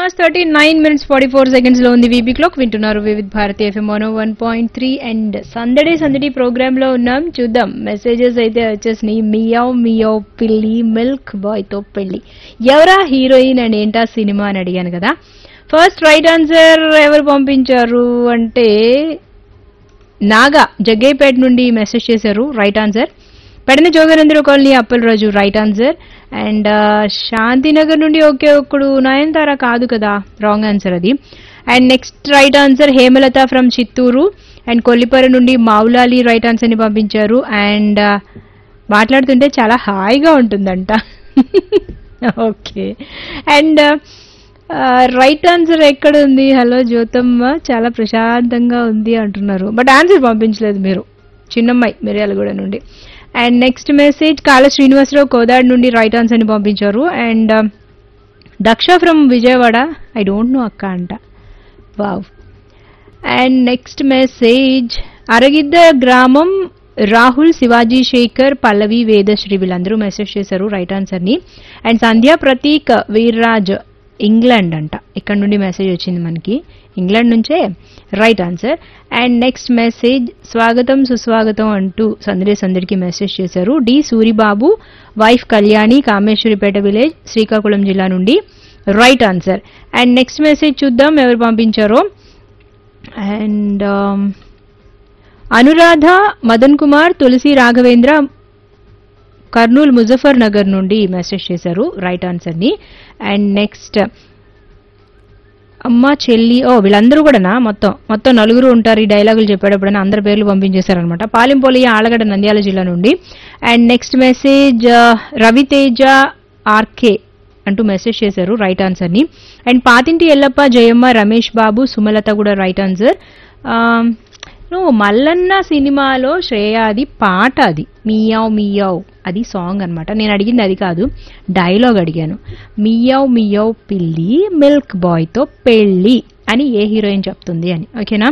hours thirty nine minutes forty four seconds లో ఉంది VB clock వింటున్నారు Vividh Bharati FM one one point three and సందడే సందడి ప్రోగ్రామ్ లో ఉన్నాం చూద్దాం మెసేజెస్ అయితే వచ్చేసినాయి మియావ్ మియావ్ పిల్లి మిల్క్ బాయ్ తో పెళ్లి ఎవరా హీరోయిన్ అండ్ ఏంటా సినిమా అని అడిగాను కదా ఫస్ట్ రైట్ ఆన్సర్ ఎవరు పంపించారు అంటే నాగా జగ్గైపేట నుండి మెసేజ్ చేశారు right answer Pedana Joganendra colony Appalaraju right answer and Shantinagar నుండి ఒకే ఒక్కడు నయనతార కాదు కదా రాంగ్ ఆన్సర్ అది and next right answer Hemalatha from Chittoor and Kollipara నుండి మౌలాలి రైట్ ఆన్సర్ ని పంపించారు అండ్ మాట్లాడుతుంటే చాలా హాయిగా ఉంటుందంట ఓకే అండ్ రైట్ ఆన్సర్ ఎక్కడ ఉంది హలో జ్యోతమ్మ చాలా ప్రశాంతంగా ఉంది అంటున్నారు బట్ ఆన్సర్ పంపించలేదు మీరు చిన్నమ్మాయి మిర్యాలగూడ నుండి అండ్ నెక్స్ట్ మెసేజ్ కాళ శ్రీనివాసరావు కోదాడ్ నుండి రైట్ ఆన్సర్ ని పంపించారు and Daksha from Vijayawada I don't know అక్క అంట wow and next message Aragidda గ్రామం రాహుల్ శివాజీ శేఖర్ పల్లవి వేదశ్రీ వీళ్ళందరూ మెసేజ్ చేశారు రైట్ ఆన్సర్ ని అండ్ సంధ్యా ప్రతీక్ వీర్రాజ్ ఇంగ్లాండ్ అంట ఇక్కడ నుండి మెసేజ్ వచ్చింది మనకి ఇంగ్లాండ్ నుంచే right answer and next message స్వాగతం సుస్వాగతం అంటూ సందడి సందడికి మెసేజ్ చేశారు D Suribabu wife Kalyani Kameswaripeta village Srikakulam జిల్లా నుండి right answer and next message చూద్దాం ఎవరు పంపించారో అండ్ అనురాధ మదన్ కుమార్ తులసి రాఘవేంద్ర కర్నూలు ముజఫర్ నగర్ నుండి మెసేజ్ చేశారు రైట్ ఆన్సర్ ని అండ్ నెక్స్ట్ అమ్మ చెల్లి ఓ వీళ్ళందరూ కూడానా మొత్తం మొత్తం నలుగురు ఉంటారు ఈ డైలాగులు చెప్పేటప్పుడైనా అందరి పేర్లు పంపించేశారనమాట పాలింపోలి ఆలగడ్డ నంద్యాల జిల్లా నుండి and next message Raviteja RK అంటూ మెసేజ్ చేశారు రైట్ ఆన్సర్ ని అండ్ పాతింటి ఎల్లప్ప జయమ్మ రమేష్ బాబు సుమలత కూడా రైట్ ఆన్సర్ నువ్వు మల్లన్న సినిమాలో శ్రేయాది పాట అది మియావ్ మియావ్ అది సాంగ్ అన్నమాట నేను అడిగింది అది కాదు డైలాగ్ అడిగాను మియావ్ మియావ్ పిల్లి మిల్క్ బాయ్ తో పెళ్ళి అని ఏ హీరోయిన్ చెప్తుంది అని ఓకేనా